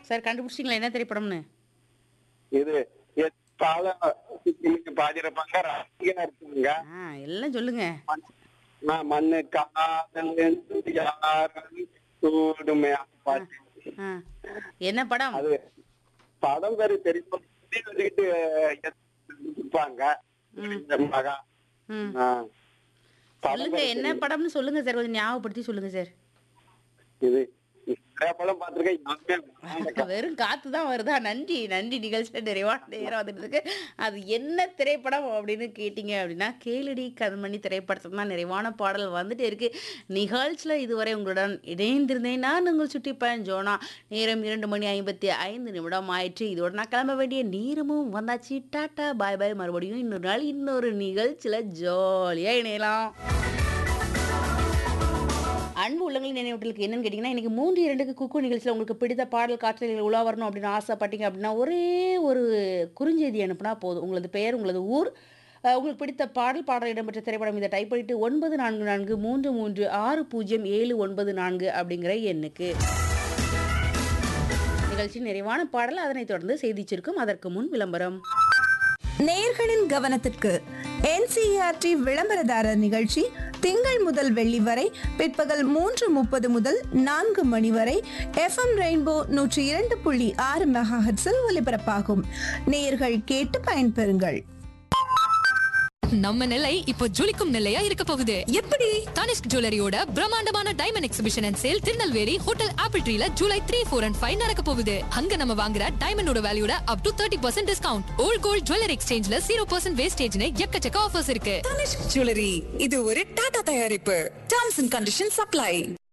Sir கண்டுபிடிச்சிங்களா என்ன திரைப்படம்னு இது எத்தாலும் நீங்க பாடிருப்பாங்க ராசியா இருக்குங்க ஆ எல்லாம் சொல்லுங்க மண்- ம- மண்ணு காதல் என்று யாரும் சூடுமே அந்த பாட்டு ஆ என்ன படம் அது படம் பேரு தெரியும் வச்சுக்கிட்டு இருப்பாங்க மகா ம் ஆ. படம் சொல்லுங்க பேரு என்ன தெரியும். படம்னு சொல்லுங்க சார் கொஞ்சம் ஞாபகப்படுத்தி சொல்லுங்க சார் இது நிறைய படம் பார்த்திருக்கேன் யாருமே வெறும் காத்து தான் வருதா நன்றி நன்றி நிகழ்ச்சியில் நிறைவான நேரம் வந்துருக்கு அது என்ன திரைப்படம் அப்படின்னு கேட்டிங்க அப்படின்னா கேளடி கண்மணி திரைப்படத்தில் தான் நிறைவான பாடல் வந்துட்டு இருக்கு நிகழ்ச்சியில் இதுவரை உங்களுடன் இணைந்திருந்தேன் நான் உங்கள் சுட்டிப்பேன் ஜோனா நேரம் இரண்டு மணி ஐம்பத்தி ஐந்து நிமிடம் ஆயிற்று இதோட நான் கிளம்ப வேண்டிய நேரமும் வந்தாச்சு டாட்டா பாய் பாய் மறுபடியும் இன்னொரு நாள் இன்னொரு நிகழ்ச்சியில் ஜாலியாக இணையலாம் அன்பு உள்ளங்களின் நினைவூட்டலுக்கு என்னன்னு கேட்டிங்கன்னா இன்றைக்கி மூன்று இரண்டுக்கு குக்கு நிகழ்ச்சியில் உங்களுக்கு பிடித்த பாடல் காற்றலில் உலா வரணும் அப்படின்னு ஆசைப்பட்டீங்க அப்படின்னா ஒரே ஒரு குறுஞ்செய்தி அனுப்புனா போதும் உங்களது பெயர் உங்களது ஊர் அஹ், உங்களுக்கு பிடித்த பாடல் பாடல் இடம்பெற்ற திரைப்படம் இதை டைப் பண்ணிட்டு ஒன்பது நான்கு நான்கு மூன்று மூன்று ஆறு பூஜ்ஜியம் ஏழு ஒன்பது நான்கு அப்படிங்கிற எண்ணுக்கு நிகழ்ச்சி நிறைவான பாடல் அதனைத் தொடர்ந்து செய்தி சுருக்கம் அதற்கு முன் விளம்பரம் நேயர்களின் கவனத்திற்கு என்சிஆர்டி விளம்பரதாரர் நிகழ்ச்சி திங்கள் முதல் வெள்ளி வரை பிற்பகல் மூன்று முப்பது முதல் நான்கு மணி வரை எஃப்எம் ரெயின்போ நூற்றி இரண்டு புள்ளி ஆறு மெகாஹெட்ஸில் ஒலிபரப்பாகும் நேயர்கள் கேட்டு பயன்பெறுங்கள் நம்ம நிலை இப்போ ஜொலிக்கும் நிலையா இருக்க போகுது எப்படி தனிஷ்க் ஜுவல்லரியோட பிரம்மாண்டமான diamond exhibition and sale Tirunelveli hotel Apple ட்ரீல July three four and five நடக்க போகுது அங்க நம்ம வாங்குற டைமண்டோட வேல்யூட up to thirty percent discount old gold jewellery எக்ஸ்சேஞ்ச்ல ஜீரோ பர்சன்ட் வேஸ்டேஜ்னு எக்கச்சக்க ஆஃபர்ஸ் இருக்கு தனிஷ்க் ஜுவல்லரி இது ஒரு டாடா தயாரிப்பு டேர்ம்ஸ் அண்ட் கண்டிஷன் சப்ளை